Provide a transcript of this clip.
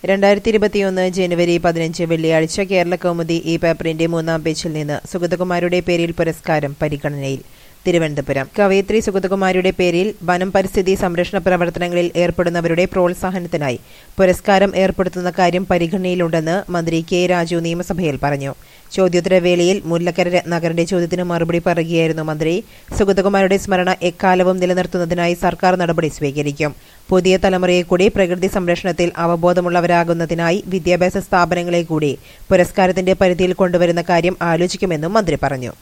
രണ്ടായിരത്തി ഇരുപത്തിയൊന്ന് ജനുവരി പതിനഞ്ച് വെള്ളിയാഴ്ച കേരള കൗമുദി ഈ പേപ്പറിന്റെ മൂന്നാം പേജിൽ നിന്ന് സുഗതകുമാരുടെ പേരിൽ പുരസ്കാരം പരിഗണനയിൽ തിരുവനന്തപുരം കവയിത്രി സുഗതകുമാരിയുടെ പേരിൽ വനം പരിസ്ഥിതി സംരക്ഷണ പ്രവർത്തനങ്ങളിൽ ഏർപ്പെടുന്നവരുടെ പ്രോത്സാഹനത്തിനായി പുരസ്കാരം ഏർപ്പെടുത്തുന്ന കാര്യം പരിഗണനയിലുണ്ടെന്ന് മന്ത്രി കെ രാജു നിയമസഭയിൽ പറഞ്ഞു ചോദ്യോത്തരവേളയിൽ മുല്ലക്കര രത്നാകരന്റെ ചോദ്യത്തിന് മറുപടി പറയുകയായിരുന്നു മന്ത്രി സുഗതകുമാരുടെ സ്മരണ എക്കാലവും നിലനിർത്തുന്നതിനായി സർക്കാർ നടപടി സ്വീകരിക്കും പുതിയ തലമുറയെ കൂടി പ്രകൃതി സംരക്ഷണത്തിൽ അവബോധമുള്ളവരാകുന്നതിനായി വിദ്യാഭ്യാസ സ്ഥാപനങ്ങളെ കൂടി പുരസ്കാരത്തിന്റെ പരിധിയിൽ കൊണ്ടുവരുന്ന കാര്യം ആലോചിക്കുമെന്നും മന്ത്രി പറഞ്ഞു